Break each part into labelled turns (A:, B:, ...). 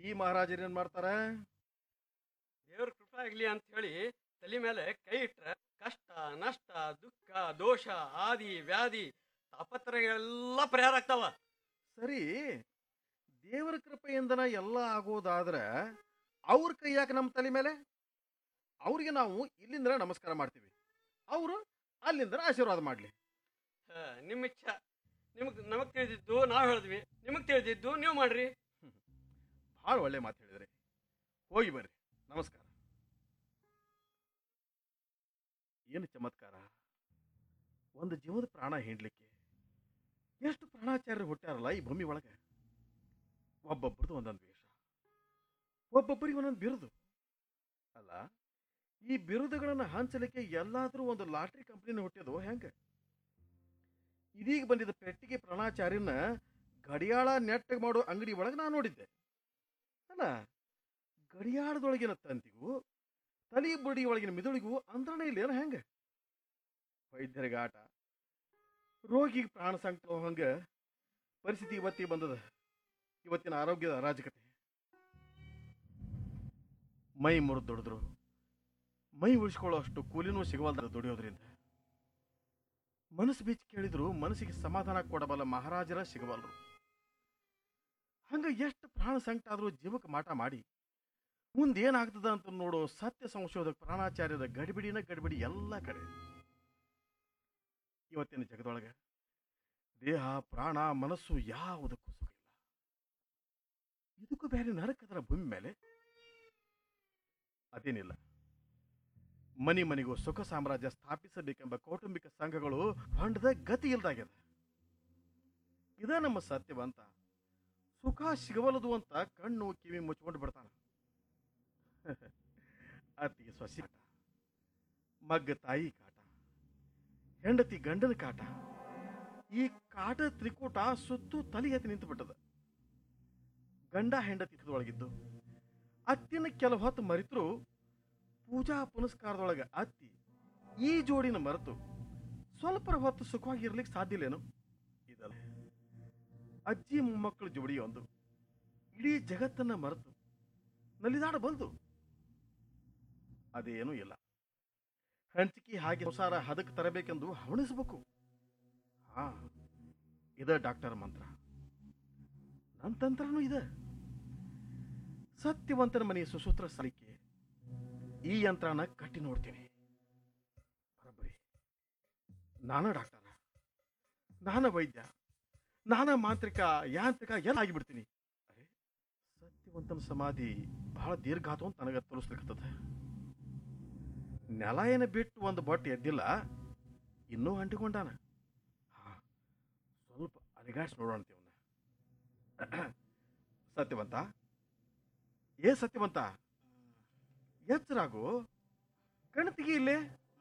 A: ಈ ಮಹಾರಾಜರು ಏನ್ ಮಾಡ್ತಾರ
B: ದೇವ್ರ ಕೃಪೆ ಆಗ್ಲಿ ಅಂತ ಹೇಳಿ ತಲೆ ಮೇಲೆ ಕೈ ಇಟ್ರ ಕಷ್ಟ ನಷ್ಟ ದುಃಖ ದೋಷ ಆದಿ ವ್ಯಾಧಿ ತಾಪತ್ರಗಳೆಲ್ಲ ಪರಿಹಾರ ಆಗ್ತಾವ
A: ಸರಿ ದೇವರ ಕೃಪೆಯಿಂದನ ಎಲ್ಲ ಆಗೋದಾದ್ರ ಅವ್ರ ಕೈ ಯಾಕೆ ನಮ್ಮ ತಲೆ ಮೇಲೆ ಅವ್ರಿಗೆ ನಾವು ಇಲ್ಲಿಂದ ನಮಸ್ಕಾರ ಮಾಡ್ತೀವಿ ಅವರು ಅಲ್ಲಿಂದ ಆಶೀರ್ವಾದ ಮಾಡ್ಲಿ
B: ಹ, ನಿಮ್ಮ ಇಚ್ಛಾ ನಿಮಗ್ ನಮಗ್ ತಿಳಿದಿದ್ದು ನಾವ್ ಹೇಳಿದ್ವಿ ನಿಮಗ್ ತಿಳಿದಿದ್ದು ನೀವು ಮಾಡ್ರಿ
A: ಭಾಳ ಒಳ್ಳೆ ಮಾತು ಹೇಳಿದ್ರಿ ಹೋಗಿ ಬರ್ರಿ ನಮಸ್ಕಾರ ಏನು ಚಮತ್ಕಾರ ಒಂದು ಜೀವದ ಪ್ರಾಣ ಹಿಂಡ್ಲಿಕ್ಕೆ ಎಷ್ಟು ಪ್ರಾಣಾಚಾರ್ಯರು ಹುಟ್ಟ್ಯಾರಲ್ಲ ಈ ಭೂಮಿ ಒಳಗೆ ಒಬ್ಬೊಬ್ರದ್ದು ಒಂದೊಂದು ವೇಷ ಒಬ್ಬೊಬ್ಬರಿಗೆ ಒಂದೊಂದು ಬಿರುದು ಅಲ್ಲ ಈ ಬಿರುದುಗಳನ್ನು ಹಂಚಲಿಕ್ಕೆ ಎಲ್ಲಾದ್ರೂ ಒಂದು ಲಾಟ್ರಿ ಕಂಪ್ನಿನ ಹುಟ್ಟಿದ್ದು ಹೆಂಗೆ ಇದೀಗ ಬಂದಿದ್ದ ಪೆಟ್ಟಿಗೆ ಪ್ರಾಣಾಚಾರ್ಯನ ಗಡಿಯಾಳ ನೆಟ್ಟಗೆ ಮಾಡೋ ಅಂಗಡಿ ಒಳಗೆ ನಾನು ನೋಡಿದ್ದೆ ಅಲ್ಲ ಗಡಿಯಾಳದೊಳಗಿನ ತಂತಿಗೂ ತಲಿ ಬುಡಿ ಒಳಗಿನ ಮಿದುಳಿಗೂ ಅಂದ್ರನೇ ಇಲ್ಲ ಏನು ಹೆಂಗೆ ವೈದ್ಯರಿಗೆ ಆಟ ರೋಗಿಗೆ ಪ್ರಾಣ ಸಂಕಟ ಹಂಗೆ ಪರಿಸ್ಥಿತಿ ಇವತ್ತಿಗೆ ಬಂದದ ಇವತ್ತಿನ ಆರೋಗ್ಯದ ಅರಾಜಕತೆ ಮೈ ಮುರಿದು ದುಡಿದ್ರು ಮೈ ಉಳಿಸ್ಕೊಳ್ಳೋ ಅಷ್ಟು ಕೂಲಿನೂ ಸಿಗವಲ್ದ ದುಡಿಯೋದ್ರಿಂದ ಮನಸ್ಸು ಬೀಚ್ ಕೇಳಿದ್ರು ಮನಸ್ಸಿಗೆ ಸಮಾಧಾನ ಕೊಡಬಲ್ಲ ಮಹಾರಾಜರ ಸಿಗವಲ್ರು ಹಂಗ ಎಷ್ಟು ಪ್ರಾಣ ಸಂಕಟ ಆದ್ರೂ ಜೀವಕ್ಕೆ ಮಾಟ ಮಾಡಿ ಮುಂದೇನಾಗ್ತದ ಅಂತ ನೋಡೋ ಸತ್ಯ ಸಂಶೋಧಕ ಪ್ರಾಣಾಚಾರ್ಯದ ಗಡಿಬಿಡಿನ ಗಡಿಬಿಡಿ ಎಲ್ಲ ಕಡೆ ಇವತ್ತಿನ ಜಗದೊಳಗೆ ದೇಹ ಪ್ರಾಣ ಮನಸ್ಸು ಯಾವುದಕ್ಕೂ ಸುಖ ಇಲ್ಲ ಇದಕ್ಕೂ ಬೇರೆ ನರಕದರ ಭೂಮಿ ಮೇಲೆ ಅದೇನಿಲ್ಲ ಮನಿ ಮನಿಗೂ ಸುಖ ಸಾಮ್ರಾಜ್ಯ ಸ್ಥಾಪಿಸಬೇಕೆಂಬ ಕೌಟುಂಬಿಕ ಸಂಘಗಳು ಹೊಂಡದ ಗತಿ ಇಲ್ದಾಗ್ಯದ ಇದ ನಮ್ಮ ಸತ್ಯವಂತ ಸುಖ ಸಿಗವಲದು ಅಂತ ಕಣ್ಣು ಕಿವಿ ಮುಚ್ಕೊಂಡು ಬಿಡ್ತಾನ ಅತ್ತಿಗೆ ಸೊಸಿ ಕಾಟ ಮಗ್ಗ ತಾಯಿ ಕಾಟ ಹೆಂಡತಿ ಗಂಡನ ಕಾಟ ಈ ಕಾಟ ತ್ರಿಕೂಟ ಸುತ್ತು ತಲೆ ಎತ್ತಿ ನಿಂತು ಬಿಟ್ಟದ ಗಂಡ ಹೆಂಡತಿ ಒಳಗಿದ್ದು ಅತ್ತಿನ ಕೆಲವು ಹೊತ್ತು ಮರಿತರು ಪೂಜಾ ಪುನಸ್ಕಾರದೊಳಗೆ ಅತ್ತಿ ಈ ಜೋಡಿನ ಮರೆತು ಸ್ವಲ್ಪ ಹೊತ್ತು ಸುಖವಾಗಿರ್ಲಿಕ್ಕೆ ಸಾಧ್ಯ ಇಲ್ಲೇನು ಇದಲ್ಲ ಅಜ್ಜಿ ಮೊಮ್ಮಕ್ಕಳ ಜೋಡಿಯೊಂದು ಇಡೀ ಜಗತ್ತನ್ನ ಮರೆತು ನಲಿದಾಡ ಬಂದು ಅದೇನೂ ಇಲ್ಲ ಹಂಚಿಕೆ ಹಾಗೆ ಸಂಸಾರ ಹದಕ್ಕೆ ತರಬೇಕೆಂದು ಹವಣಿಸಬೇಕು ಹಾ ಇದ ಡಾಕ್ಟರ್ ಮಂತ್ರ ನನ್ನ ತಂತ್ರನೂ ಇದೆ ಸತ್ಯವಂತನ ಮನೆ ಸುಸೂತ್ರ ಸಲಿಕೆ ಈ ಯಂತ್ರನ ಕಟ್ಟಿ ನೋಡ್ತೀನಿ ಬರಬ್ಬರಿ ನಾನ ಡಾಕ್ಟರ ನಾನ ವೈದ್ಯ ನಾನ ಮಾಂತ್ರಿಕ ಯಾಂತ್ರಿಕ ಎಲ್ಲ ಆಗಿಬಿಡ್ತೀನಿ ಅರೆ ಸತ್ಯವಂತನ ಸಮಾಧಿ ಬಹಳ ದೀರ್ಘ ಆತು ಅಂತ ನನಗೆ ತೋರಿಸ್ಲಿಕ್ಕತ್ತದ ನೆಲ ಏನ ಬಿಟ್ಟು ಒಂದು ಬಟ್ ಎದ್ದಿಲ್ಲ ಇನ್ನೂ ಅಂಟಿಕೊಂಡಾನ ಹಾ ಸ್ವಲ್ಪ ಅಲಿಗಾಡ್ಸ್ ನೋಡೋಣ ಇವನ್ನ ಸತ್ಯವಂತ ಏ ಸತ್ಯವಂತ ಎಚ್ಚರಾಗು ಕಣ್ತಿಗೆ ಇಲ್ಲೇ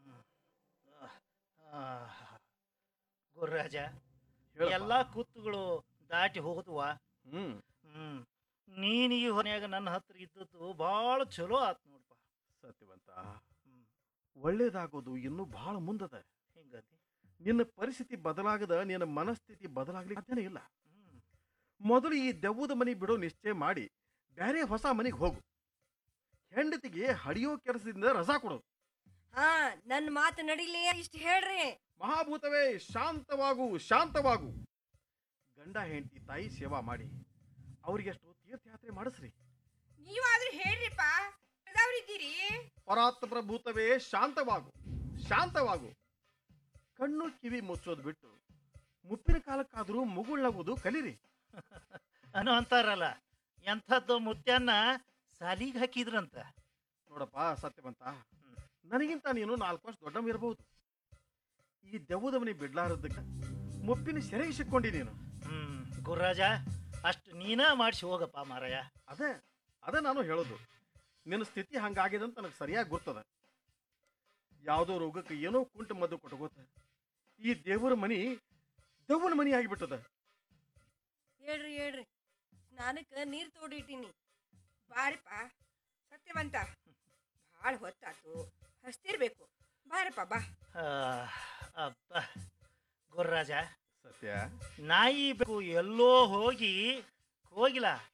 C: ಗುರುರಾಜ
A: ಹೇಳಪ್ಪ.
C: ಎಲ್ಲಾ ಕೂತುಗಳು ದಾಟಿ ಹೋಗುತ್ತವ
A: ಹ್ಮ್
C: ಹ್ಮ್ ನೀನ್ ಈ ಹೊನ್ಯಾಗ ನನ್ನ ಹತ್ರ ಇದ್ದದ್ದು ಭಾಳ ಚಲೋ ಆತ್ ನೋಡಪ್ಪ
A: ಸತ್ಯವಂತ
C: ಹ್ಮ್
A: ಒಳ್ಳೇದಾಗೋದು ಇನ್ನೂ ಬಹಳ ಮುಂದದ
C: ಹಿಂಗತಿ
A: ನಿನ್ನ ಪರಿಸ್ಥಿತಿ ಬದಲಾಗದ ನಿನ್ನ ಮನಸ್ಥಿತಿ ಬದಲಾಗ್ಲಿಕ್ಕೆ ಸಾಧ್ಯನೇ ಇಲ್ಲ
C: ಹ್ಮ್
A: ಮೊದಲು ಈ ದೆವ್ವದ ಮನೆ ಬಿಡೋ ನಿಶ್ಚಯ ಮಾಡಿ ಬೇರೆ ಹೊಸ ಮನೆಗೆ ಹೋಗು ಹೆಂಡತಿಗೆ ಹಡಿಯೋ ಕೆಲಸದಿಂದ ರಜಾ ಕೊಡು
D: ಹಾ ನನ್ ಮಾತು ನಡಿಲಿ ಇಷ್ಟ ಹೇಳ್ರಿ
A: ಮಹಾಭೂತವೇ ಶಾಂತವಾಗು ಶಾಂತವಾಗು ಗಂಡ ಹೆಂಡತಿ ತಾಯಿ ಸೇವಾ ಮಾಡಿ ಅವ್ರಿಗೆಷ್ಟು ತೀರ್ಥಯಾತ್ರೆ ಮಾಡಿಸ್ರಿ
E: ನೀವಾದ್ರೂ ಹೇಳ್ರಿಪ್ಪ ಇದ್ದೀರಿ
A: ಪರಾತ್ಪರ ಭೂತವೇ ಶಾಂತವಾಗು ಶಾಂತವಾಗು ಕಣ್ಣು ಕಿವಿ ಮುಚ್ಚೋದು ಬಿಟ್ಟು ಮುಪ್ಪಿನ ಕಾಲಕ್ಕಾದರೂ ಮುಗುಳ್ನಗುವುದು ಕಲೀರಿ
C: ಅನ್ನೋ ಅಂತಾರಲ್ಲ ಎಂಥದ್ದು ಮುತ್ಯನ್ನ ಸಾಲಿಗೆ ಹಾಕಿದ್ರಂತ
A: ನೋಡಪ್ಪ ಸತ್ಯವಂತ ನನಗಿಂತ ನೀನು ನಾಲ್ಕು ವರ್ಷ ದೊಡ್ಡವ ಇರಬಹುದು ಈ ದೆವ್ವದ ಮನೆ ಬಿಡ್ಲಾರದಕ್ಕೆ ಮುಪ್ಪಿನ ಸೆರೆಗೆ ಸಿಕ್ಕೊಂಡಿ ನೀನು
C: ಹ್ಮ್ ಗುರುರಾಜ ಅಷ್ಟು ನೀನ ಮಾಡಿಸಿ ಹೋಗಪ್ಪ ಮಾರಾಯ
A: ಅದೇ ಅದೇ ನಾನು ಹೇಳೋದು ನಿನ್ನ ಸ್ಥಿತಿ ಹಂಗಾಗಿದೆ ಅಂತ ನನಗೆ ಸರಿಯಾಗಿ ಗೊತ್ತದ ಯಾವುದೋ ರೋಗಕ್ಕೆ ಏನೋ ಕುಂಟು ಮದ್ದು ಕೊಟ್ಕೋತ ಈ ದೇವರ ಮನಿ ದೆವ್ವನ ಮನಿ ಆಗಿಬಿಟ್ಟದ
D: ಹೇಳ್ರಿ ಹೇಳ್ರಿ ಸ್ನಾನಕ್ಕೆ ನೀರ್ ತೋಡಿಟ್ಟಿನಿ
E: ಬಾರಿಪ್ಪ ಸತ್ಯವಂತ ಭಾಳ ಹೊತ್ತಾತು ಹಸ್ತಿರ್ಬೇಕು ಬಾರಪ್ಪ ಬಾ
C: ಆ, ಅಪ್ಪ ಗುರುರಾಜ
A: ಸತ್ಯ
C: ನಾಯಿ ಬೇಕು ಎಲ್ಲೋ ಹೋಗಿ ಹೋಗಿಲ್ಲ